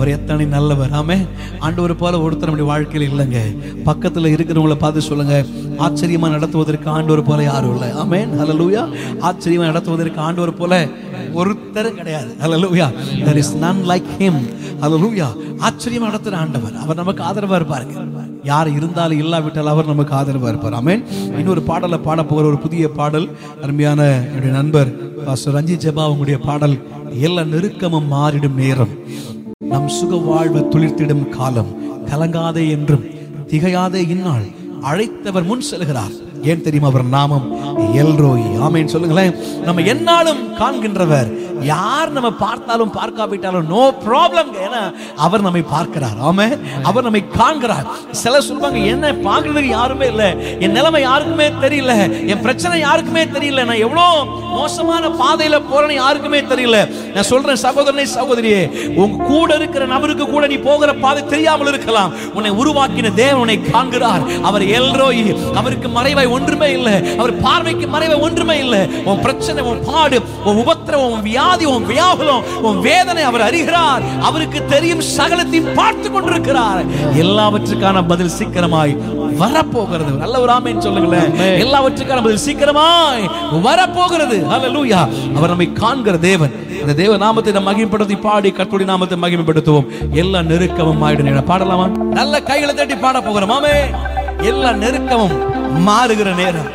அவர் எத்தனை நல்லவர் ஆமே ஆண்டவர் போல ஒருத்தர் நம்முடைய வாழ்க்கையில் இல்லைங்க பக்கத்துல இருக்கிறவங்கள பார்த்து சொல்லுங்க ஆச்சரியமா நடத்துவதற்கு ஆண்டவர் போல யாரும் இல்லை ஆமென் ஹalleluya ஆச்சரியமா நடத்துவதற்கு ஆண்டவர் போல ஒருத்தர் கிடையாது ஹalleluya there is none like him ஹalleluya ஆச்சரியமா நடத்துற ஆண்டவர் அவர் நமக்கு ஆதரவா இருப்பாருங்க யார் இருந்தாலும் இல்லாவிட்டால் அவர் நமக்கு ஆதரவா இருப்பார் ஆமென் இன்னொரு பாடலை பாட போகிற ஒரு புதிய பாடல் அருமையான என்னுடைய நண்பர் பாஸ்டர் ரஞ்சித் ஜெபா அவங்களுடைய பாடல் எல்லா நெருக்கமும் மாறிடும் நேரம் நம் சுக வாழ்வு துளிர்த்திடும் காலம் கலங்காதே என்றும் திகையாதே இந்நாள் அழைத்தவர் முன் செல்கிறார் ஏன் தெரியுமா அவர் நாமம் எல்ரோய் ஆமேன்னு சொல்லுங்களேன் நம்ம என்னாலும் காண்கின்றவர் யார் நம்ம பார்த்தாலும் பார்க்காவிட்டாலும் நோ ப்ராப்ளம் ஏன்னா அவர் நம்மை பார்க்கிறார் ஆமே அவர் நம்மை காண்கிறார் சில சொல்லுவாங்க என்ன பார்க்கறதுக்கு யாருமே இல்லை என் நிலைமை யாருக்குமே தெரியல என் பிரச்சனை யாருக்குமே தெரியல நான் எவ்வளோ மோசமான பாதையில போறேன்னு யாருக்குமே தெரியல நான் சொல்றேன் சகோதரனை சகோதரியே உங்க கூட இருக்கிற நபருக்கு கூட நீ போகிற பாதை தெரியாமல் இருக்கலாம் உன்னை உருவாக்கின தேவன் உன்னை காண்கிறார் அவர் எல்ரோய் அவருக்கு மறைவாய் ஒன்றுமே இல்லை அவர் பார்வைக்கு மறைவாய் ஒன்றுமே இல்லை உன் பிரச்சனை உன் பாடு உன் உபத்திரம் உன் வியாதி உன் வியாகுலம் உன் வேதனை அவர் அறிகிறார் அவருக்கு தெரியும் சகலத்தையும் பார்த்து கொண்டிருக்கிறார் எல்லாவற்றுக்கான பதில் சீக்கிரமாய் வரப்போகிறது நல்ல ஒரு ஆமேன்னு சொல்லுங்களேன் எல்லாவற்றுக்கான பதில் சீக்கிரமாய் வரப்போகிறது ஹalleluya அவர் நம்மை காண்கிற தேவன் அந்த தேவ நாமத்தை நாம் மகிமைப்படுத்தி பாடி கர்த்தருடைய நாமத்தை மகிமைப்படுத்துவோம் எல்லா நெருக்கமும் ஆயிடும் பாடலாமா நல்ல கைகளை தட்டி பாட போகிறோம் ஆமே எல்லா நெருக்கமும் மாறுகிற நேரம்